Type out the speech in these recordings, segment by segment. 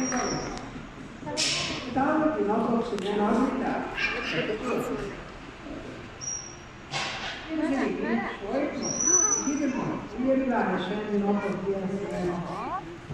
다음 ginocchio si viene a guidare. Di arrivare scendi no per dire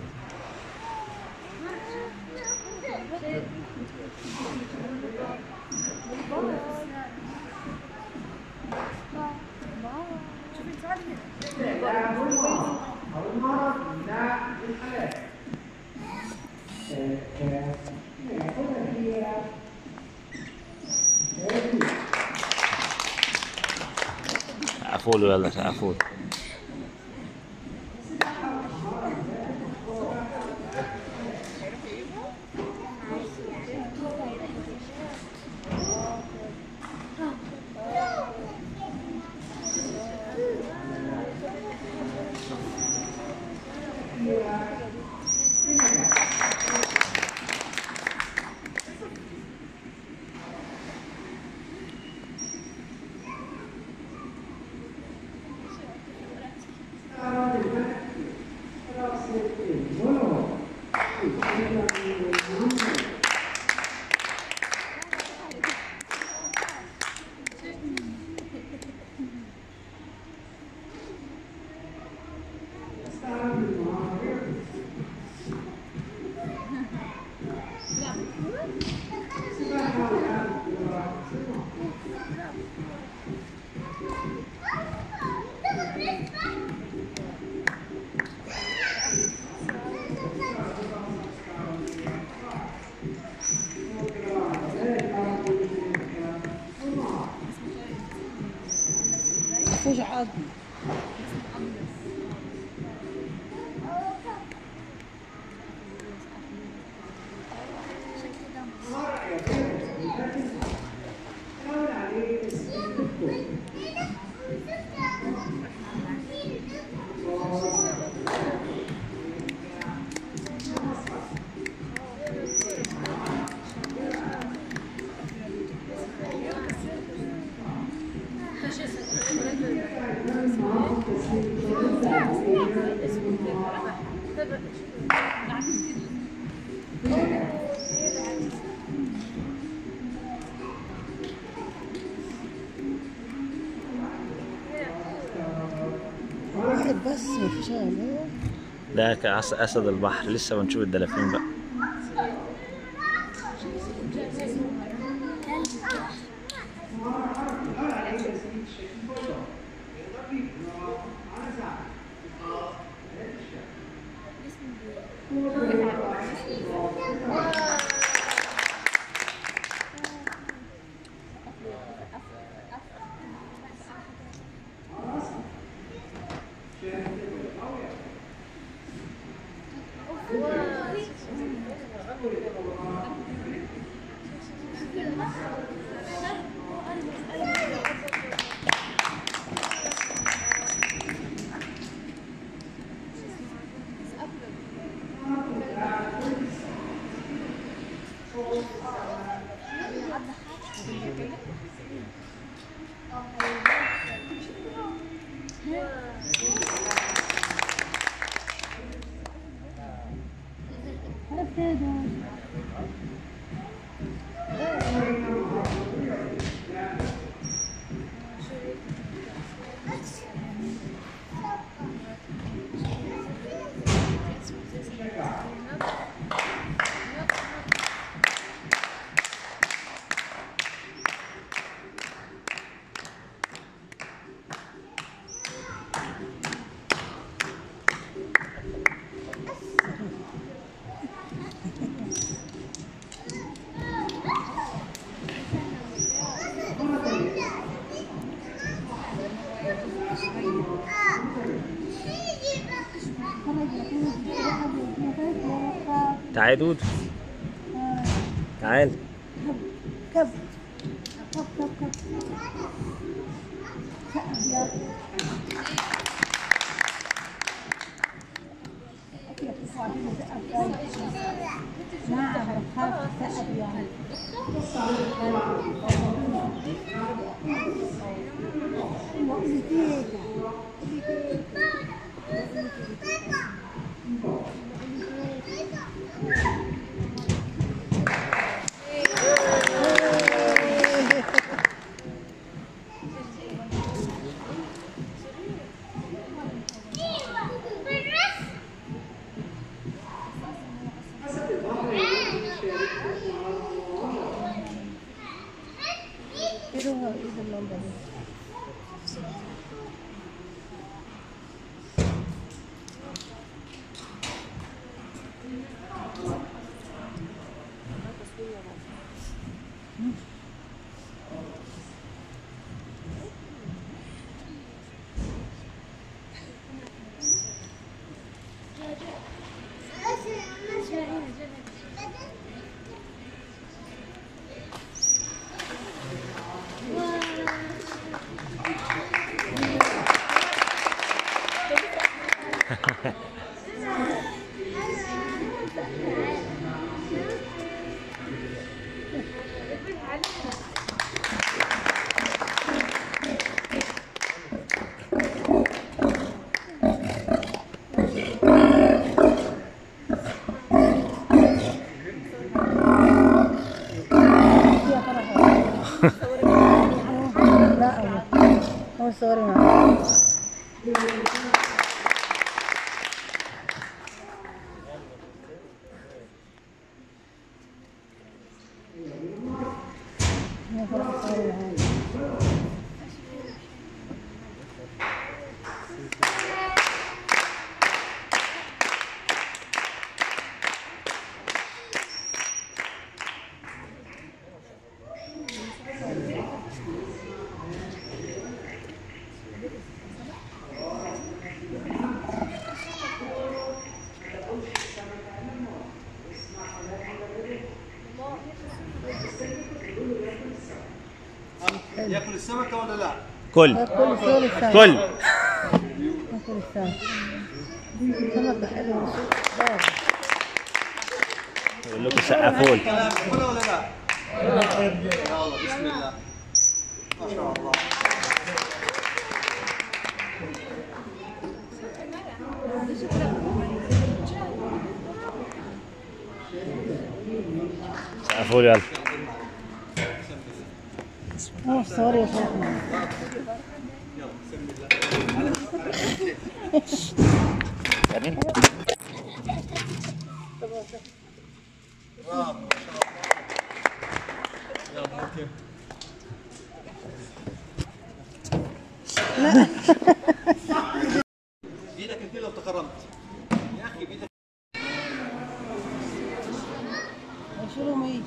سقفوا له يلا سقفوا له مفيش عظم واحد بس مفيش عملية ده كأس أسد البحر لسه بنشوف الدلافين بقى تعال دود تعال كب كب كب كب أبيض أبيض تصابين أبيض نعم بخاف أبيض فيها فرح لا أول هو صوري معاه هو فرح صوري معاه ياكل السمكه ولا لا؟ كل كل صوري الثاني كل كل الثاني سمكة حلوة بارد بقول لكم سقفوا لي كلام ولا ولا لا؟ يلا بسم الله ما شاء الله سقفوا لي يلا هو صوري يا شيخنا جميل برافو ما شاء الله يلا اوكي ايدك انت لو تخرمت يا اخي بايدك شنو مي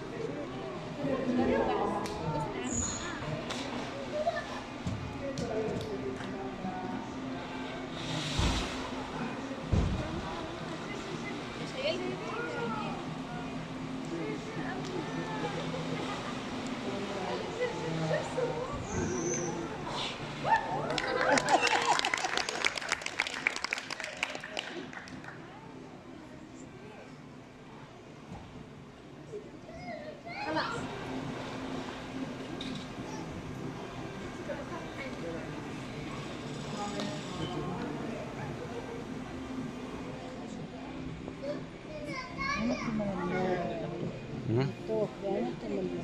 مم. طوف يعني تمام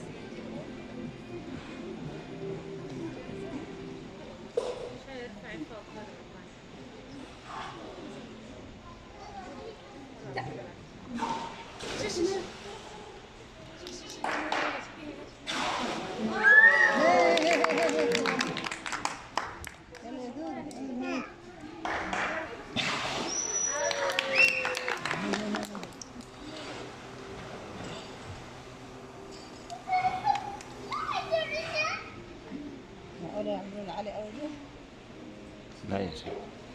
معقولة يعملوا لي علي أول يوم؟ لا يا شيخ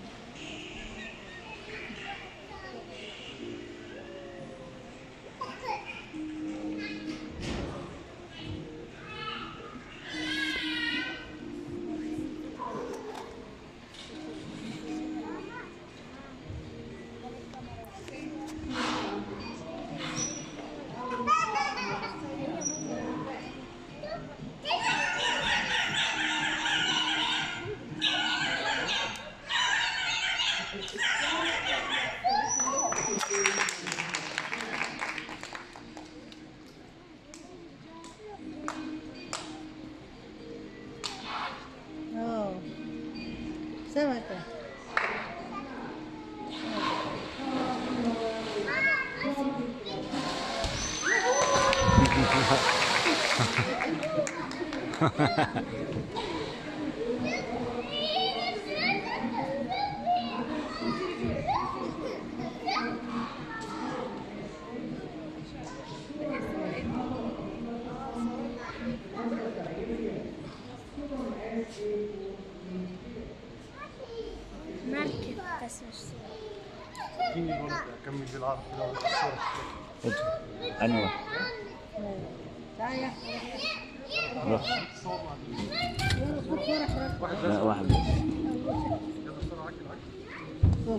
اه سمكة كمل بالعربي لو الصورة خد انهي واحد تعالى روح واحد لا واحد بس يلا بسرعة عكل عكل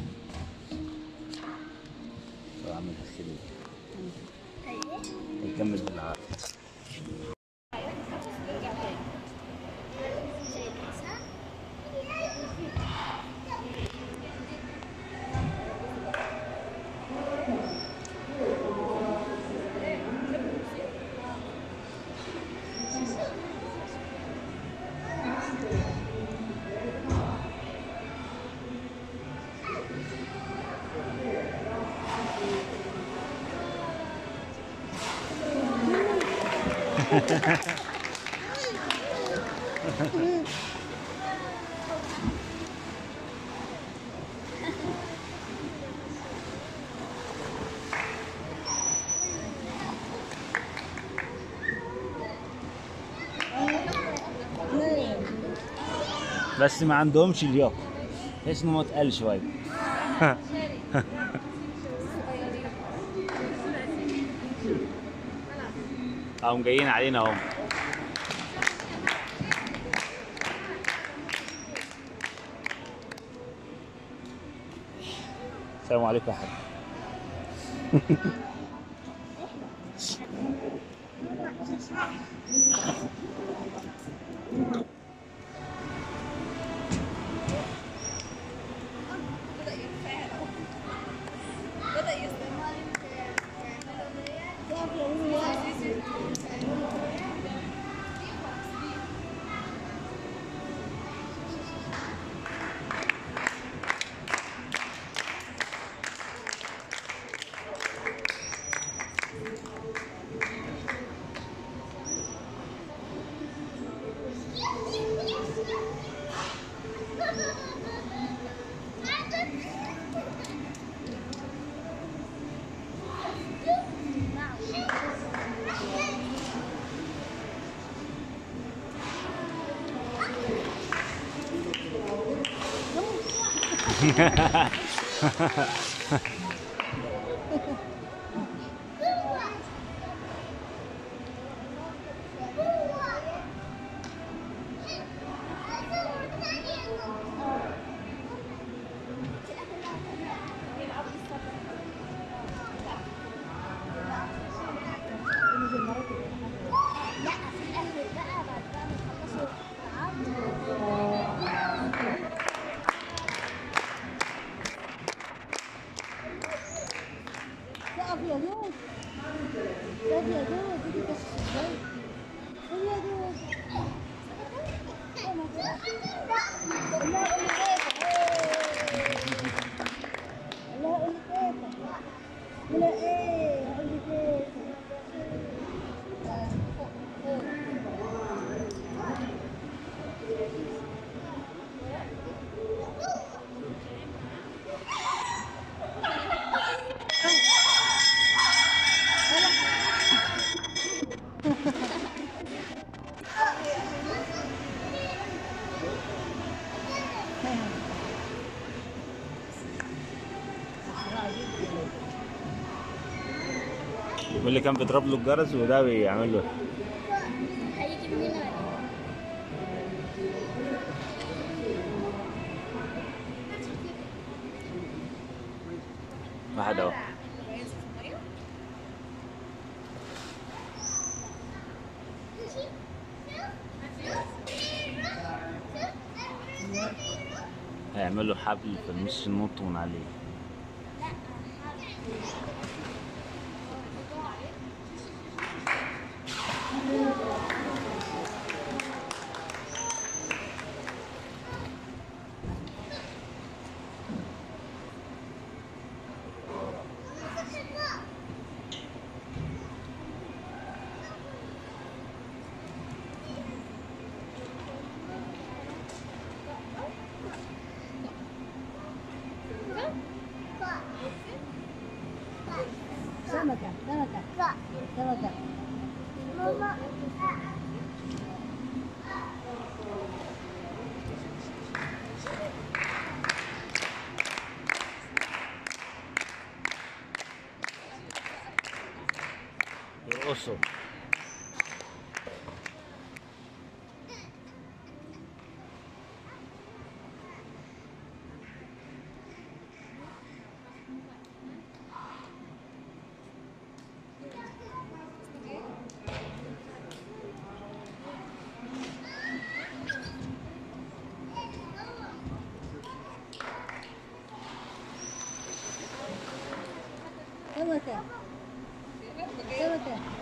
طب اعمل هسيلي نكمل بالعربي بس ما عندهمش لياقه تحس انه متقل شويه هم جايين علينا اهم السلام عليكم يا حاج لا في الاخر بقى بعد بقى ما تخلصوا العرض تقف يا دود تقف يا دود دي بس ازاي قول يا دود لا قول كيفك لا قول كيفك لا ايه قول كيفك واللي كان بيضرب له الجرس وده بيعمل له هيجي من هنا واحد اهو هيعمل له حبل في النص ينط من عليه سمكة سمكة سمكة ماما ارقصوا Tama ka. Tama ka.